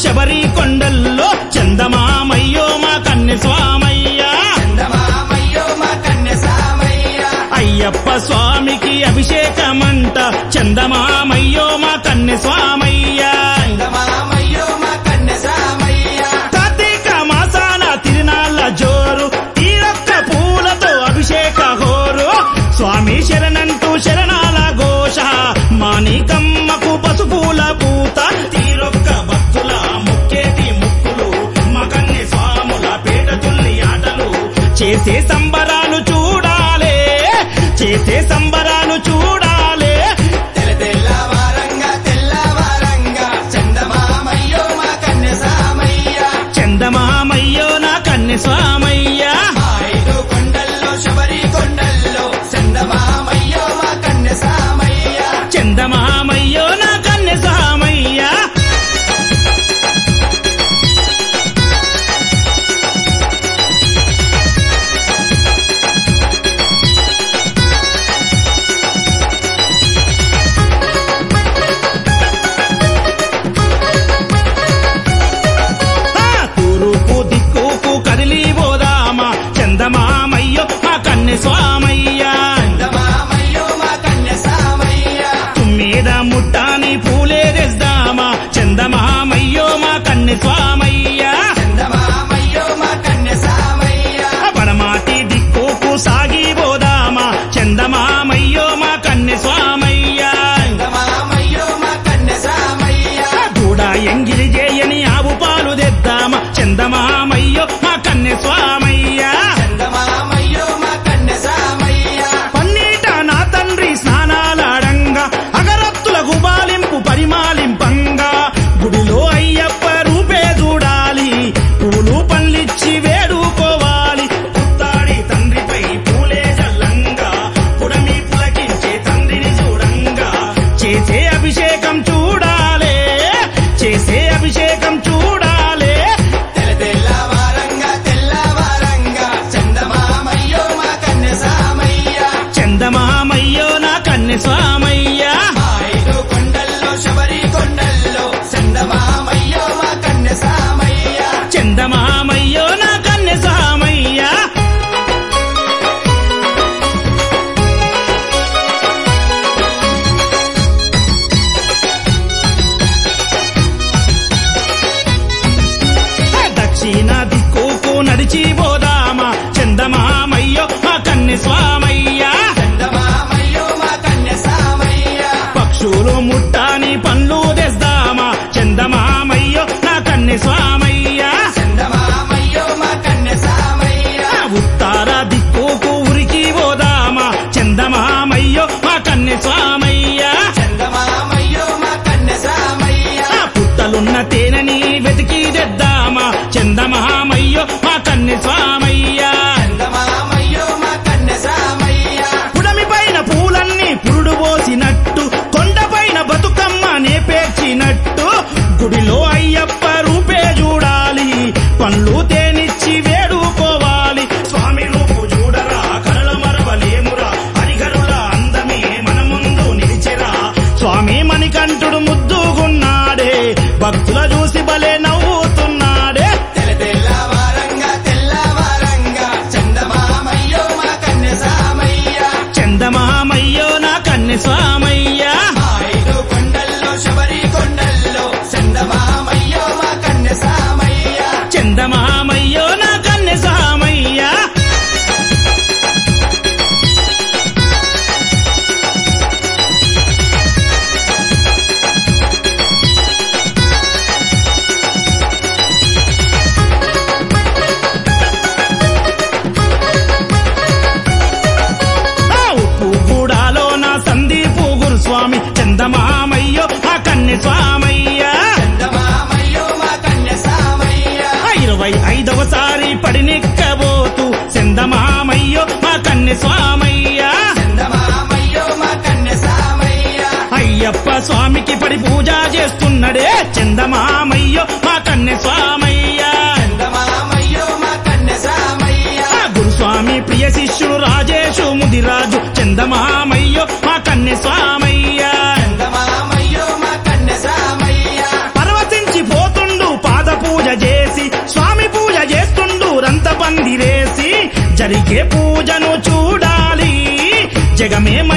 శబరి కొండల్లో చందమామయ్యో మా కన్నె స్వామయ్య చందమామయ్యో మా కన్నె సామయ్య అయ్యప్ప స్వామికి అభిషేకమంట చందమామయ్యో మా కన్నె స్వామయ్య చందమామయ్యో మా కన్నె సామయ్య కార్తీక మాసాన తిరునాళ్ళ జోరు తీరొక్క పూలతో అభిషేక హోరు స్వామి శరణంటూ శరణాల ఘోష మాణికమ్మకు పసుపుల పూత తీరొక్క భక్తుల ముక్కేటి ముక్కులు మకన్ని స్వాముల పేట తుల్లి ఆటలు చేసే సంబరాలు చూడాలే చేసే సంబరాలు చూడాలే తెల్ల తెల్లవారంగా తెల్లవారంగా చందమామయ్యో మా కన్నె సామయ్య చందమామయ్యో నా కన్నె స్వామయ్య మా ఐదు కొండల్లో శబరి కొండల్లో చందమామయ్యో మా కన్నె సామయ్య చందమామయ్యో నా కన్నె స్వామయ్య ఆ, తూరుపు దిక్కుకు కదిలి పోదామా చందమామయ్యో మా కన్నె స్వామయ్య చందమామయ్యో మా కన్నె సామయ్య తుమ్మిద ముట్టాని పూలే తెద్దామా చందమామయ్యో మా కన్నె స్వామయ్య చందమామయ్యో మా కన్నె సామయ్య పడమాటి దిక్కుకు సాగిపోదామా చందమామయ్యో మా కన్నె స్వామయ్య చందమామయ్యో మా కన్నె సామయ్య కూడా ఎంగిలి చేయని ఆవు పాలు తెద్దామా చందమామయ్యో మా కన్నె స్వామయ్య చందమామయ్యో మా కన్నె సామయ్య పన్నీట నా తండ్రి స్నానాలాడంగా అగరత్తుల గుబాలింపు పరిమాలింపంగా గుడిలో అయ్యప్ప రూపే చూడాలి పూలు పళ్ళిచ్చి వేడుకోవాలి పుత్తాడి తండ్రిపై పూలే జల్లంగా పుడమి పులకించే తండ్రిని చూడంగా చేసే అభిషేకం చూడాలే చేసే అభిషేకం చూడాలే తెల్ల తెల్లవారంగా తెల్లవారంగా చందమామయ్యో మా కన్నె సామయ్య చందమామయ్యో నా కన్నె స్వామయ్య మా ఐదు కొండల్లో శబరి కొండల్లో చందమామయ్యో మా కన్నె సామయ్య చందమామయ్యో నా కన్నె స్వామయ్య దక్షిణ దిక్కుకు నడిచి పోదామా చందమామయ్యో మా కన్నె స్వామయ్య చందమామయ్యో మా కన్నె సామయ్య పక్షులు ముట్టాని పండ్లు తెస్తామా చందమామయ్యో నా కన్నె స్వామయ్య చందమామయ్యో మా కన్నె సామయ్య ఉత్తార దిక్కుకు ఉరికి పోదామా చందమామయ్యో మా కన్నె స్వామయ్య చందమామయ్యో మా కన్నె సామయ్య ఆ పుట్టలున్న తేనెని వెతికి తెద్దామా చందమామయ్యో మా కన్నె స్వామయ్య చందమామయ్యో మా కన్నె సామయ్య పుడమి పైన పూలన్నీ పురుడు పోసినట్టు కొండపైన బతుకమ్మనే పేర్చినట్టు గుడిలో అయ్యప్ప రూపే చూడాలి పండ్లు తేనిచ్చి వేడుకోవాలి స్వామి రూపు చూడరా కరళ మరవలేమురా హరిహరుల అందమే మన ముందు నిలిచెరా స్వామి మణికంఠుడు ముద్దుగున్నాడే భక్తుల చూసి భలే నవ్వుతున్నాడే తెల్ల తెల్లవారంగా తెల్లవారంగా చందమామయ్యో మా కన్నె సామయ్య చందమామయ్యో నా కన్నె స్వామయ్య మా ఐదు కొండల్లో శబరి కొండల్లో చందమామయ్యో మా కన్నె సామయ్య చందమామయ్యో నా కన్నె స్వామయ్య ఆ ఉప్పు గూడాలో నా సందీపు గురుస్వామి చందమామయ్యో ఆ కన్నె స్వామయ్య చందమామయ్యో మా కన్నె సామయ్య ఆ ఇరవై ఐదవసారి పడినెక్కబోతూ చందమామయ్యో మా కన్నె స్వామయ్య చందమామయ్యో మా కన్నె సామయ్య అయ్యప్ప స్వామికి పడి పూజ చేస్తున్నడే చందమామయ్యో మా కన్నె స్వామయ్య చందమామయ్యో మా కన్నె సామయ్య ఆ గురుస్వామి ప్రియ శిష్యుడు రాజేశు ముదిరాజు చందమామయ్యో మా కన్నె స్వామయ్య చందమామయ్యో మా కన్నె సామయ్య పర్వతించి పోతుండు చేసే పూజను చూడాలి జగమే